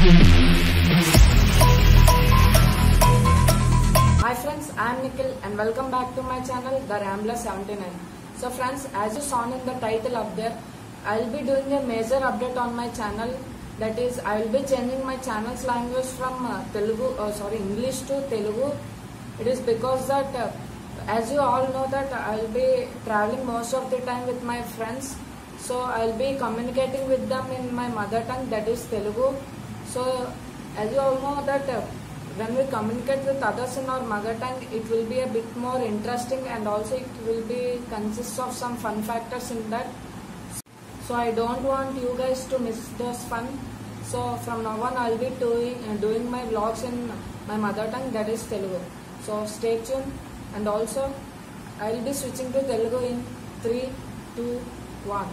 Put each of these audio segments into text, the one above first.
Hi friends, I am Nikhil and welcome back to my channel The Rambler 79. So friends, as you saw in the title up there, I will be doing a major update on my channel. That is, I will be changing my channel's language from uh, Telugu, uh, sorry, English to Telugu. It is because that, uh, as you all know that I will be traveling most of the time with my friends. So I will be communicating with them in my mother tongue, that is Telugu. So as you all know that uh, when we communicate with others in our mother tongue, it will be a bit more interesting and also it will be consists of some fun factors in that. So I don't want you guys to miss those fun. So from now on, I'll be doing uh, doing my vlogs in my mother tongue, that is Telugu. So stay tuned, and also I'll be switching to Telugu in three, two, one.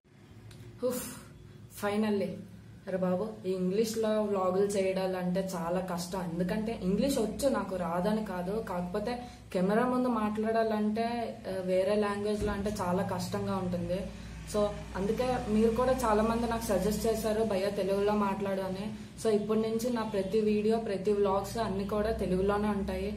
హుఫ్ finally అరే బాబు ఈ ఇంగ్లీష్లో వ్లాగులు చేయడాలంటే చాలా కష్టం ఎందుకంటే English వచ్చు నాకు రాదని కాదు కాకపోతే కెమెరా ముందు మాట్లాడాలంటే ఆ, వేరే లాంగ్వేజ్లో అంటే చాలా కష్టంగా ఉంటుంది సో అందుకే మీరు కూడా చాలా మంది నాకు సజెస్ట్ చేశారు భయ్య తెలుగులో మాట్లాడు అని సో ఇప్పటి నుంచి నా ప్రతి వీడియో ప్రతి వ్లాగ్స్ అన్ని కూడా తెలుగులోనే ఉంటాయి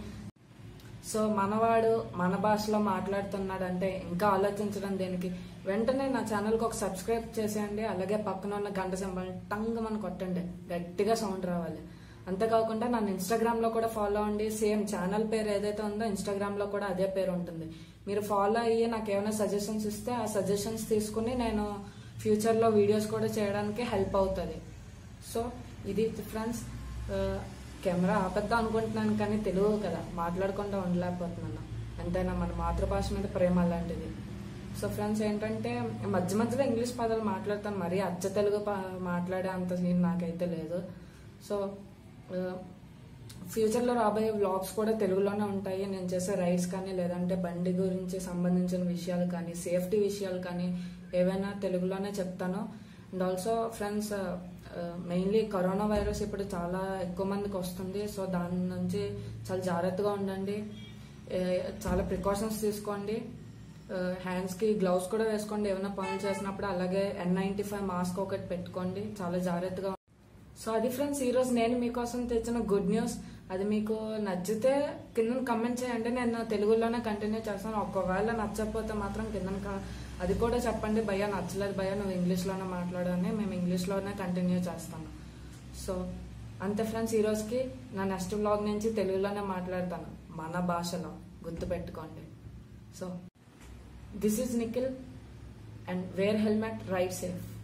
సో మనవాడు మన భాషలో మాట్లాడుతున్నాడంటే ఇంకా ఆలోచించడం దేనికి వెంటనే నా ఛానల్కి ఒక సబ్స్క్రైబ్ చేసేయండి అలాగే పక్కన ఉన్న గంట సింబల్ టంగ్ మన కొట్టండి గట్టిగా సౌండ్ రావాలి అంతేకాకుండా నన్ను ఇన్స్టాగ్రామ్లో కూడా ఫాలో అవ్వండి సేమ్ ఛానల్ పేరు ఏదైతే ఉందో ఇన్స్టాగ్రామ్లో కూడా అదే పేరు ఉంటుంది మీరు ఫాలో అయ్యి నాకు ఏమైనా సజెషన్స్ ఇస్తే ఆ సజెషన్స్ తీసుకుని నేను ఫ్యూచర్లో వీడియోస్ కూడా చేయడానికి హెల్ప్ అవుతుంది సో ఇది ఫ్రెండ్స్ కెమెరా ఆపద్దాం అనుకుంటున్నాను కానీ తెలుగు కదా మాట్లాడకుండా ఉండలేకపోతున్నాను ఎంతైనా మన మాతృభాష మీద ప్రేమ అలాంటిది సో ఫ్రెండ్స్ ఏంటంటే మధ్య మధ్యలో ఇంగ్లీష్ పదాలు మాట్లాడతాను మరీ అచ్చ తెలుగు ప- మాట్లాడే అంత సీన్ నాకైతే లేదు సో ఆ, ఫ్యూచర్లో రాబోయే వ్లాగ్స్ కూడా తెలుగులోనే ఉంటాయి నేను చేసే రైడ్స్ కానీ లేదంటే బండి గురించి సంబంధించిన విషయాలు కానీ సేఫ్టీ విషయాలు కానీ ఏవైనా తెలుగులోనే చెప్తాను and also friends mainly corona virus ఇప్పుడు చాలా ఎక్కువ మందికి వస్తుంది సో దాని నుంచి చాలా జాగ్రత్తగా ఉండండి ఏ, చాలా ప్రికాషన్స్ తీసుకోండి హ్యాండ్స్కి గ్లౌస్ కూడా వేసుకోండి ఏమైనా పనులు చేసినప్పుడు అలాగే ఎన్ నైంటీ ఫైవ్ మాస్క్ ఒకటి పెట్టుకోండి చాలా జాగ్రత్తగా సో అది ఫ్రెండ్స్ ఈ రోజు నేను మీకోసం తెచ్చిన గుడ్ న్యూస్ అది మీకు నచ్చితే కింద కమెంట్ చేయండి నేను తెలుగులోనే కంటిన్యూ చేస్తాను ఒకవేళ నచ్చకపోతే మాత్రం కింద అది కూడా చెప్పండి భయ్య నచ్చలేదు భయ్య నువ్వు ఇంగ్లీష్లోనే మాట్లాడు అని మేము ఇంగ్లీష్లోనే కంటిన్యూ చేస్తాను సో అంతే ఫ్రెండ్స్ ఈ రోజుకి నా నెక్స్ట్ వ్లాగ్ నుంచి తెలుగులోనే మాట్లాడతాను మన భాషలో గుర్తుపెట్టుకోండి so this is Nikhil and wear helmet ride safe